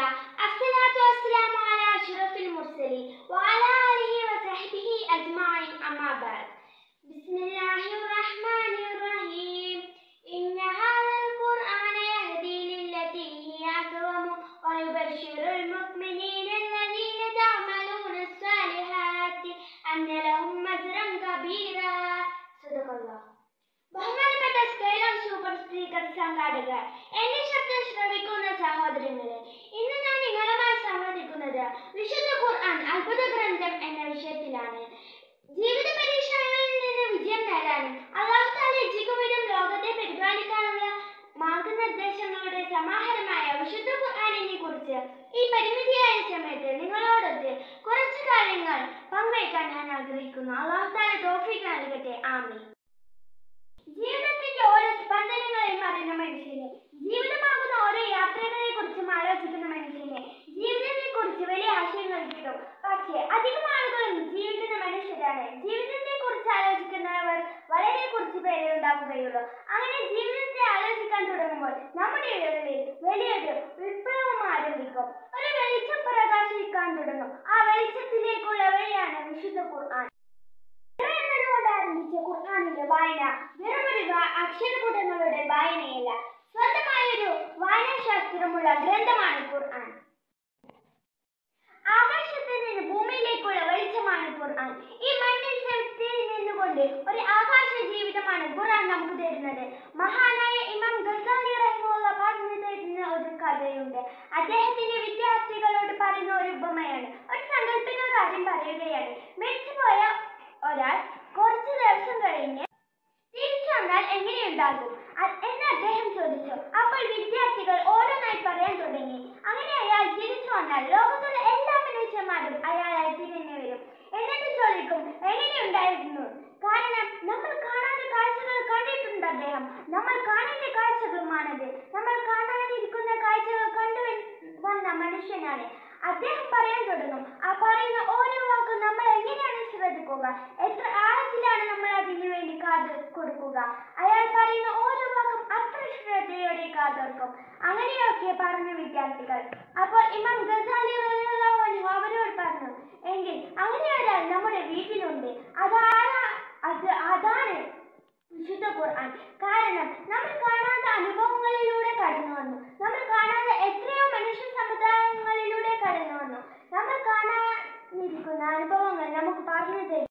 لله الصلاة والسلام على أشرف المرسلين وعلى آله وصحبه أجمعين أما بعد بسم الله الرحمن الرحيم إن هذا القرآن يهدي للتي هي أقوم ويبشر المؤمنين الذين يعملون الصالحات أن لهم أجرا كبيرا صدق الله ബഹുമാനപ്പെട്ട സ്കൈലം super speaker സംഘാടകർ എന്റെ ശബ്ദം ശ്രവിക്കുന്ന സഹോദരങ്ങളെ ഇന്ന് ഞാൻ നിങ്ങളുമായി സംവദിക്കുന്നത് വിശുദ്ധ ഖുർആൻ അത്ഭുത ഗ്രന്ഥം എന്ന വിഷയത്തിലാണ് ജീവിത പരീക്ഷണങ്ങളിൽ നിന്ന് വിജയം നേടാനും അള്ളാഹു താല ഇച്ഛിക്കുവിധം ലോകത്തെ പരിപാലിക്കാനുള്ള മാർഗനിർദ്ദേശങ്ങളുടെ സമാഹാരമായ വിശുദ്ധ ഖുർആനിനെ കുറിച്ച് ഈ പരിമിതിയായ സമയത്ത് നിങ്ങളോടൊത്ത് കുറച്ച് കാര്യങ്ങൾ പങ്കുവയ്ക്കാൻ ഞാൻ ആഗ്രഹിക്കുന്നു അള്ളാഹു താല തോഫിക്ക് നൽകട്ടെ ആമീൻ ജീവിതത്തിന്റെ ഓരോ സ്പന്ദനങ്ങളെയും അറിയുന്ന മനുഷ്യന് ജീവിതമാകുന്ന ഓരോ യാത്രകളെ കുറിച്ചും ആലോചിക്കുന്ന മനുഷ്യന് ജീവിതത്തെ കുറിച്ച് വലിയ ആശയങ്ങൾ കിട്ടും പക്ഷേ അധികം ആളുകളും ജീവിക്കുന്ന മനുഷ്യരാണ് ജീവിതത്തെ കുറിച്ച് ആലോചിക്കുന്നവർ വളരെ കുറച്ച് പേരെ ഉണ്ടാവുകയുള്ളൂ അങ്ങനെ ജീവിതത്തെ ആലോചിക്കാൻ തുടങ്ങുമ്പോൾ നമ്മുടെ ഇടകളിൽ വലിയൊരു വിപ്ലവം ആരംഭിക്കും ഒരു വെളിച്ചം പ്രകാശിക്കാൻ തുടങ്ങും ആ വെളിച്ചത്തിലേക്കുള്ള വഴിയാണ് വിശുദ്ധ ഖുർആൻ കൊണ്ട് ആരംഭിച്ച ഖുർആാനിന്റെ വായന വെറുമൊരു വാ- അക്ഷരകൂട്ടങ്ങളുടെ വായനയല്ല സ്വന്തമായൊരു വായനാശാസ്ത്രമുള്ള ഗ്രന്ഥമാണ് ഖുർആൻ ആകാശത്തിൽ നിന്ന് ഭൂമിയിലേക്കുള്ള വെളിച്ചമാണ് ഖുർആൻ ഈ മണ്ണിൽ ശക്തി നിന്നുകൊണ്ട് ഒരു ആകാശ ജീവിതമാണ് ഖുർആൻ നമുക്ക് തരുന്നത് മഹാനായ ഇമാം ഗസാലി റഹിമുള്ള പറഞ്ഞു തരുന്ന ഒരു കഥയുണ്ട് അദ്ദേഹത്തിന്റെ വിദ്യാർത്ഥികളോട് പറയുന്ന ഒരു ഉപമയാണ് ഒരു സങ്കല്പിക കാര്യം പറയുകയാണ് മരിച്ചുപോയ ഒരാൾ കുറച്ചു ദിവസം കഴിഞ്ഞ് തിരിച്ചു വന്നാൽ എങ്ങനെയുണ്ടാകും അ- എന്ന് അദ്ദേഹം ചോദിച്ചു അപ്പോൾ വിദ്യാർത്ഥികൾ ഓരോന്നായി പറയാൻ തുടങ്ങി അങ്ങനെ അയാൾ തിരിച്ചു വന്നാൽ ലോകത്തുള്ള എല്ലാ മനുഷ്യന്മാരും അയാളായി തിരിഞ്ഞു വരും എന്നിട്ട് ചോദിക്കും എങ്ങനെയുണ്ടായിരുന്നു കാരണം നമ്മൾ കാണാത്ത കാഴ്ചകൾ കണ്ടിട്ടുണ്ട് അദ്ദേഹം നമ്മൾ കാണേണ്ട കാഴ്ചകളുമാണത് നമ്മൾ കാണാനിരിക്കുന്ന കാഴ്ചകൾ കണ്ടു വന്ന മനുഷ്യനാണ് അദ്ദേഹം പറയാൻ തുടങ്ങും ആ പറയുന്ന ഓരോ വാക്കും നമ്മൾ എങ്ങനെയാണ് ശ്രദ്ധിക്കുക എത്ര ആഴത്തിലാണ് നമ്മൾ അതിനു വേണ്ടി കാത് കൊടുക്കുക അയാൾ പറയുന്ന ഓരോ വാക്കും അത്ര ശ്രദ്ധയോടെ കാതോർക്കും അങ്ങനെയൊക്കെ പറഞ്ഞു വിദ്യാർത്ഥികൾ അപ്പോൾ ഇമാം ഗസാലി റളിയല്ലാഹു അൻഹു അവരോട് പറഞ്ഞു എങ്കിൽ അങ്ങനെ ഒരാൾ നമ്മുടെ വീട്ടിലുണ്ട് അതാണ് അത് അതാണ് വിശുദ്ധ ഖുർആൻ കാരണം നമ്മൾ കാണാത്ത അനുഭവങ്ങളിലൂടെ കടന്നു വന്നു നമ്മൾ കാണാത്ത എത്രയോ മനുഷ്യ സമുദായങ്ങളിലൂടെ കടന്നു വന്നു നമ്മൾ കാണാനിരിക്കുന്ന അനുഭവങ്ങൾ നമുക്ക് പറഞ്ഞു തരും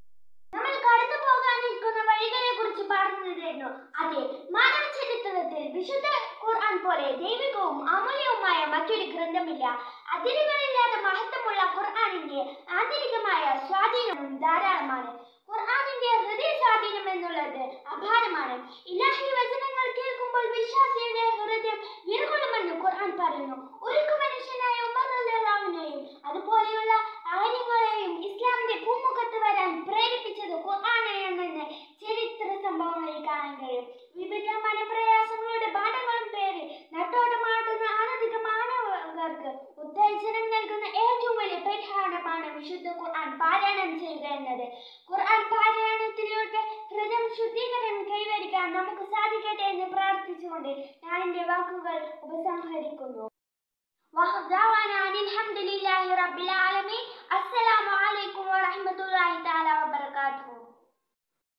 നമ്മൾ കടന്നു പോകാനിരിക്കുന്ന വഴികളെ കുറിച്ച് പറഞ്ഞു തരുന്നു അതെ മാനവ ചരിത്രത്തിൽ വിശുദ്ധ ഖുർആൻ പോലെ ദൈവികവും അമൂല്യവുമായ മറ്റൊരു ഗ്രന്ഥമില്ല അതിരുകളില്ലാത്ത മഹത്വമുള്ള ഖുർആനിന്റെ ആന്തരികമായ സ്വാധീനവും ധാരാളമാണ് ഖുർആനിന്റെ ഹൃദയ സ്വാധീനം എന്നുള്ളത് അപാരമാണ് ഇലാഹി വചനങ്ങൾ കേൾക്കുമ്പോൾ വിശ്വാസിയുടെ ഹൃദയം വീർകൊള്ളുമെന്ന് ഖുർആൻ പറയുന്നു ഒരു മനുഷ്യനായ ഉമർ റളിയല്ലാഹുവിനെയും അതുപോലെയുള്ള കാര്യങ്ങളെയും ഇസ്ലാമിന്റെ ഭൂമുഖത്ത് വരാൻ പ്രേരിപ്പിച്ചത് ഖുർആനാണെന്ന് ചരിത്ര സംഭവങ്ങളിൽ കാണാൻ കഴിയും വിവിധ മനപ്രയാസങ്ങളുടെ പാഠങ്ങളും പേര് നട്ടോട്ടമാട്ടുന്ന അനധിക മാനവർക്ക് ഉത്തേജനം നൽകുന്ന ഏറ്റവും വലിയ പരിഹാരമാണ് വിശുദ്ധ ഖുർആൻ പാരായണം ചെയ്യുക എന്നത് ഖുർആൻ പാരായണത്തിലൂടെ ഹൃദയം ശുദ്ധീകരണം കൈവരിക്കാൻ നമുക്ക് സാധിക്കട്ടെ എന്ന് പ്രാർത്ഥിച്ചുകൊണ്ട് ഞാൻ എന്റെ വാക്കുകൾ ഉപസംഹരിക്കുന്നു وآخر دعوانا أن الحمد لله